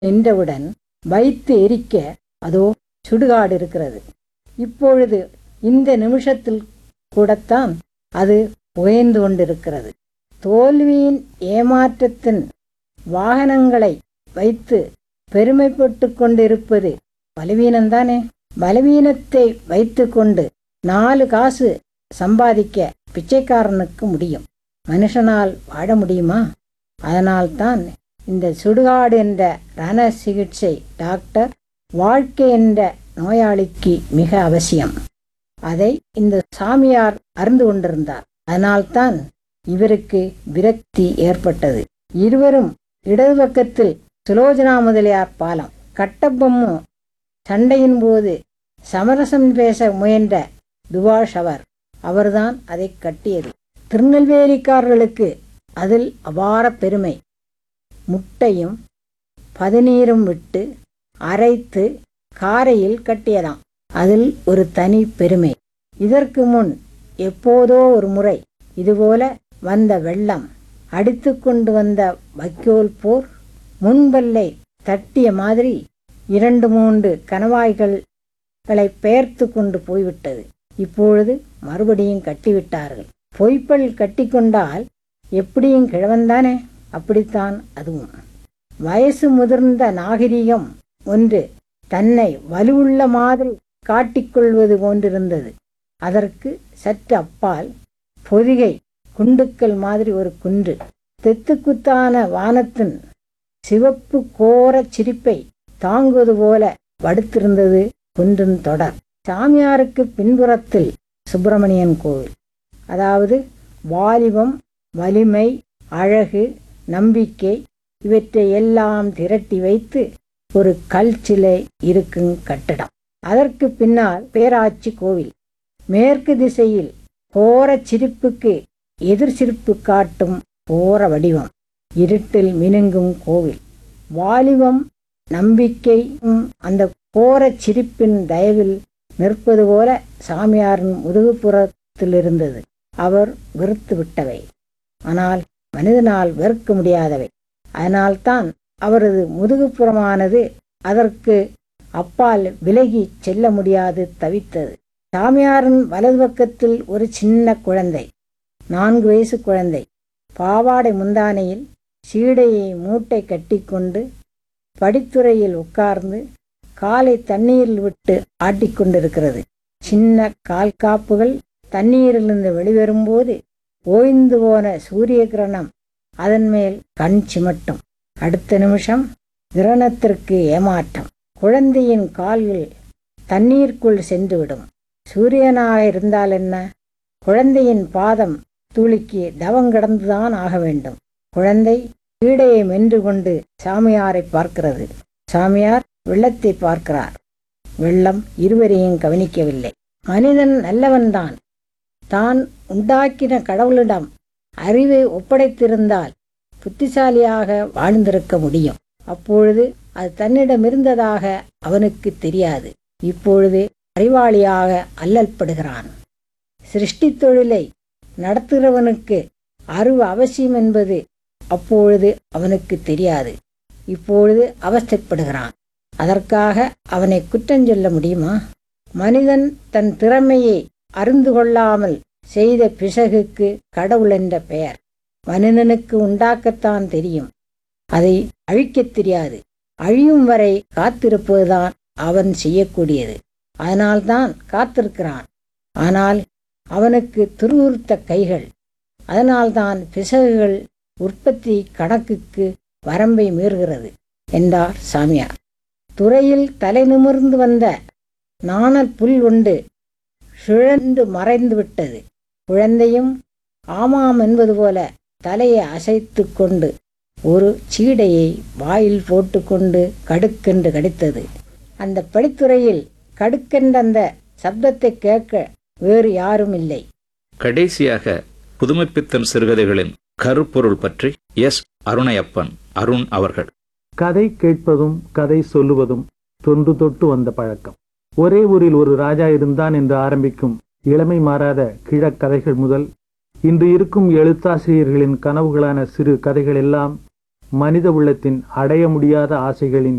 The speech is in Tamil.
நின்றவுடன் வைத்து எரிக்க அதோ சுடுகாடு இருக்கிறது இப்பொழுது இந்த நிமிஷத்தில் கூடத்தான் அது புகைந்து கொண்டிருக்கிறது தோல்வியின் ஏமாற்றத்தின் வாகனங்களை வைத்து பெருமைப்பட்டு கொண்டிருப்பது பலவீனம்தானே பலவீனத்தை வைத்துக்கொண்டு நாலு காசு சம்பாதிக்க பிச்சைக்காரனுக்கு முடியும் மனுஷனால் வாழ முடியுமா அதனால்தான் இந்த சுடுகாடு என்ற ரண சிகிச்சை டாக்டர் வாழ்க்கை என்ற நோயாளிக்கு மிக அவசியம் அதை இந்த சாமியார் அறிந்து கொண்டிருந்தார் அதனால்தான் இவருக்கு விரக்தி ஏற்பட்டது இருவரும் இடது பக்கத்தில் சுலோச்சனா முதலியார் பாலம் கட்டபொம்மு சண்டையின் போது சமரசம் பேச முயன்ற துபாஷ் அவர் அவர்தான் அதை கட்டியது திருநெல்வேலிக்காரர்களுக்கு அதில் அபார பெருமை முட்டையும் பதநீரும் விட்டு அரைத்து காரையில் கட்டியதாம் அதில் ஒரு தனி பெருமை இதற்கு முன் எப்போதோ ஒரு முறை இதுபோல வந்த வெள்ளம் அடித்து கொண்டு வந்த வைக்கோல் போர் முன்பல்லை தட்டிய மாதிரி இரண்டு மூன்று கணவாய்களை பெயர்த்து கொண்டு போய்விட்டது இப்பொழுது மறுபடியும் கட்டிவிட்டார்கள் பொய்ப்பல் கட்டிக்கொண்டால் எப்படியும் கிழவன்தானே அப்படித்தான் அதுவும் வயசு முதிர்ந்த நாகரிகம் ஒன்று தன்னை வலுவுள்ள மாதிரி காட்டிக்கொள்வது போன்றிருந்தது அதற்கு சற்று அப்பால் பொதிகை குண்டுக்கல் மாதிரி ஒரு குன்று தெத்துக்குத்தான வானத்தின் சிவப்பு கோரச் சிரிப்பை தாங்குவது போல படுத்திருந்தது குன்றின் தொடர் சாமியாருக்கு பின்புறத்தில் சுப்பிரமணியன் கோவில் அதாவது வாலிபம் வலிமை அழகு நம்பிக்கை இவற்றை எல்லாம் திரட்டி வைத்து ஒரு கல் சிலை இருக்கும் கட்டடம் அதற்கு பின்னால் பேராட்சி கோவில் மேற்கு திசையில் கோர சிரிப்புக்கு எதிர் சிரிப்பு காட்டும் கோர வடிவம் இருட்டில் மினுங்கும் கோவில் வாலிபம் நம்பிக்கையும் அந்த கோரச் சிரிப்பின் தயவில் நிற்பது போல சாமியாரின் முதுகுப்புறத்தில் இருந்தது அவர் வெறுத்து விட்டவை ஆனால் மனிதனால் வெறுக்க முடியாதவை அதனால்தான் அவரது முதுகுப்புறமானது அதற்கு அப்பால் விலகி செல்ல முடியாது தவித்தது சாமியாரின் வலது பக்கத்தில் ஒரு சின்ன குழந்தை நான்கு வயசு குழந்தை பாவாடை முந்தானையில் சீடையை மூட்டை கட்டிக்கொண்டு படித்துறையில் உட்கார்ந்து காலை தண்ணீரில் விட்டு ஆட்டிக்கொண்டிருக்கிறது சின்ன கால் காப்புகள் தண்ணீரிலிருந்து வெளிவரும்போது ஓய்ந்து போன சூரிய கிரணம் அதன் மேல் கண் சிமட்டும் அடுத்த நிமிஷம் கிரணத்திற்கு ஏமாற்றம் குழந்தையின் கால்கள் தண்ணீருக்குள் சென்றுவிடும் சூரியனாக இருந்தால் என்ன குழந்தையின் பாதம் துளிக்கு தவம் கிடந்துதான் ஆக வேண்டும் குழந்தை கீடையை மென்று கொண்டு சாமியாரை பார்க்கிறது சாமியார் வெள்ளத்தை பார்க்கிறார் வெள்ளம் இருவரையும் கவனிக்கவில்லை மனிதன் நல்லவன்தான் தான் உண்டாக்கின கடவுளிடம் அறிவை ஒப்படைத்திருந்தால் புத்திசாலியாக வாழ்ந்திருக்க முடியும் அப்பொழுது அது தன்னிடம் இருந்ததாக அவனுக்கு தெரியாது இப்பொழுது அறிவாளியாக அல்லல்படுகிறான் சிருஷ்டி தொழிலை நடத்துகிறவனுக்கு அறிவு அவசியம் என்பது அப்பொழுது அவனுக்கு தெரியாது இப்பொழுது அவஸ்தைப்படுகிறான் அதற்காக அவனை குற்றம் சொல்ல முடியுமா மனிதன் தன் திறமையை அறிந்து கொள்ளாமல் செய்த பிசகுக்கு கடவுள் என்ற பெயர் மனிதனுக்கு உண்டாக்கத்தான் தெரியும் அதை அழிக்கத் தெரியாது அழியும் வரை காத்திருப்பதுதான் அவன் செய்யக்கூடியது அதனால்தான் காத்திருக்கிறான் ஆனால் அவனுக்கு துருவுறுத்த கைகள் அதனால்தான் பிசகுகள் உற்பத்தி கணக்குக்கு வரம்பை மீறுகிறது என்றார் சாமியார் துறையில் தலை நிமிர்ந்து வந்த நாணல் புல் ஒன்று சுழன்று மறைந்து விட்டது குழந்தையும் ஆமாம் என்பது போல தலையை அசைத்து கொண்டு ஒரு சீடையை வாயில் போட்டுக்கொண்டு கடுக்கென்று கடித்தது அந்த படித்துறையில் கடுக்கென்ற அந்த சப்தத்தை கேட்க வேறு யாரும் இல்லை கடைசியாக புதுமைப்பித்தன் சிறுகதைகளின் கருப்பொருள் பற்றி எஸ் அருணையப்பன் அருண் அவர்கள் கதை கேட்பதும் கதை சொல்லுவதும் தொன்று தொட்டு வந்த பழக்கம் ஒரே ஊரில் ஒரு ராஜா இருந்தான் என்று ஆரம்பிக்கும் இளமை மாறாத கிழக்கதைகள் முதல் இன்று இருக்கும் எழுத்தாசிரியர்களின் கனவுகளான சிறு கதைகள் எல்லாம் மனித உள்ளத்தின் அடைய முடியாத ஆசைகளின்